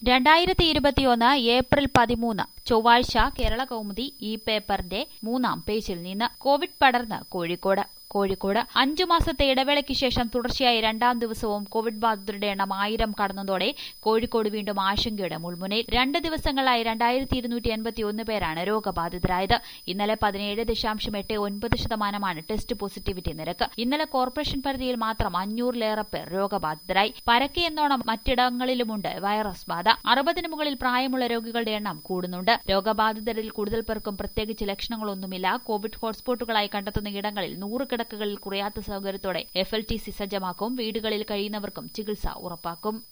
രണ്ടായിരത്തി ഇരുപത്തിയൊന്ന് ഏപ്രിൽ പതിമൂന്ന് ചൊവ്വാഴ്ച കേരള കൗമുദി ഈ പേപ്പറിന്റെ മൂന്നാം പേജിൽ നിന്ന് കോവിഡ് പടർന്ന് കോഴിക്കോട് കോഴിക്കോട് അഞ്ചു മാസത്തെ ഇടവേളയ്ക്ക് ശേഷം തുടർച്ചയായി രണ്ടാം ദിവസവും കോവിഡ് ബാധിതരുടെ എണ്ണം ആയിരം കടന്നതോടെ കോഴിക്കോട് വീണ്ടും ആശങ്കയുടെ മുൾമുനയിൽ രണ്ട് ദിവസങ്ങളായി രണ്ടായിരത്തി ഇരുന്നൂറ്റി എൺപത്തി ഒന്ന് പേരാണ് രോഗബാധിതരായത് ഇന്നലെ പതിനേഴ് ദശാംശം എട്ട് ഒൻപത് ശതമാനമാണ് ടെസ്റ്റ് പോസിറ്റിവിറ്റി നിരക്ക് ഇന്നലെ കോർപ്പറേഷൻ പരിധിയിൽ മാത്രം അഞ്ഞൂറിലേറെ പേർ രോഗബാധിതരായി പരക്കെ എന്നോണം മറ്റിടങ്ങളിലുമുണ്ട് വൈറസ് ബാധ അറുപതിന് മുകളിൽ പ്രായമുള്ള രോഗികളുടെ എണ്ണം കൂടുന്നുണ്ട് രോഗബാധിതരിൽ കൂടുതൽ പേർക്കും പ്രത്യേകിച്ച് ലക്ഷണങ്ങളൊന്നുമില്ല കോവിഡ് ഹോട്ട്സ്പോട്ടുകളായി കണ്ടെത്തുന്ന ഇടങ്ങളിൽ നൂറ് കിടക്കകളിൽ കുറയാത്ത സൗകര്യത്തോടെ എഫ് എൽ ടി സി സജ്ജമാക്കും വീടുകളിൽ കഴിയുന്നവർക്കും ചികിത്സ ഉറപ്പാക്കും